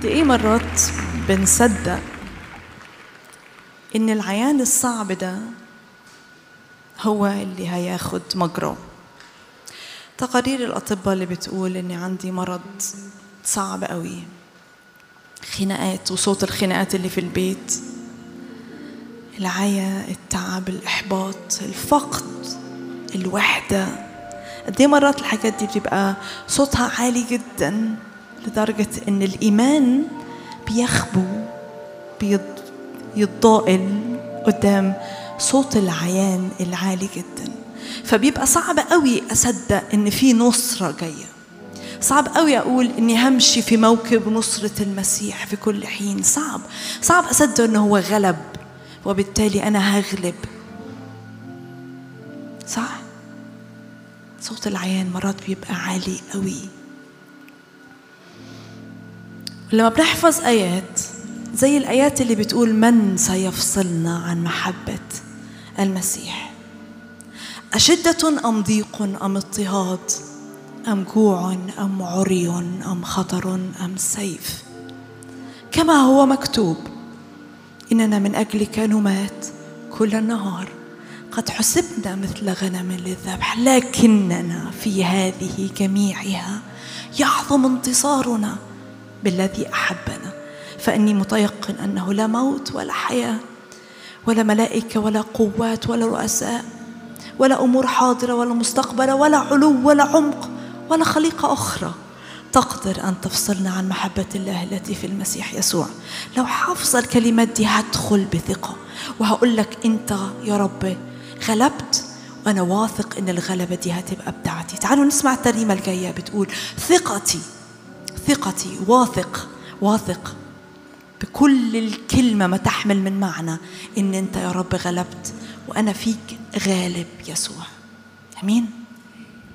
ايه مرات بنصدق ان العيان الصعب ده هو اللي هياخد مجراه تقارير الاطباء اللي بتقول اني عندي مرض صعب قوي خناقات وصوت الخناقات اللي في البيت العيا التعب الإحباط الفقد الوحدة قد إيه مرات الحاجات دي بتبقى صوتها عالي جدا لدرجة إن الإيمان بيخبو بيتضائل قدام صوت العيان العالي جدا فبيبقى صعب قوي أصدق إن في نصرة جاية صعب قوي أقول إني همشي في موكب نصرة المسيح في كل حين صعب صعب أصدق إنه هو غلب وبالتالي أنا هغلب صح؟ صوت العيان مرات بيبقى عالي قوي لما بنحفظ آيات زي الآيات اللي بتقول من سيفصلنا عن محبة المسيح أشدة أم ضيق أم اضطهاد أم جوع أم عري أم خطر أم سيف كما هو مكتوب إننا من أجلك نمات كل النهار قد حسبنا مثل غنم للذبح لكننا في هذه جميعها يعظم انتصارنا بالذي أحبنا فإني متيقن أنه لا موت ولا حياة ولا ملائكة ولا قوات ولا رؤساء ولا أمور حاضرة ولا مستقبلة ولا علو ولا عمق ولا خليقة أخرى تقدر أن تفصلنا عن محبة الله التي في المسيح يسوع لو حافظ الكلمات دي هدخل بثقة وهقول لك أنت يا رب غلبت وأنا واثق إن الغلبة دي هتبقى بتاعتي تعالوا نسمع الترنيمة الجاية بتقول ثقتي ثقتي واثق واثق بكل الكلمة ما تحمل من معنى إن أنت يا رب غلبت وأنا فيك غالب يسوع أمين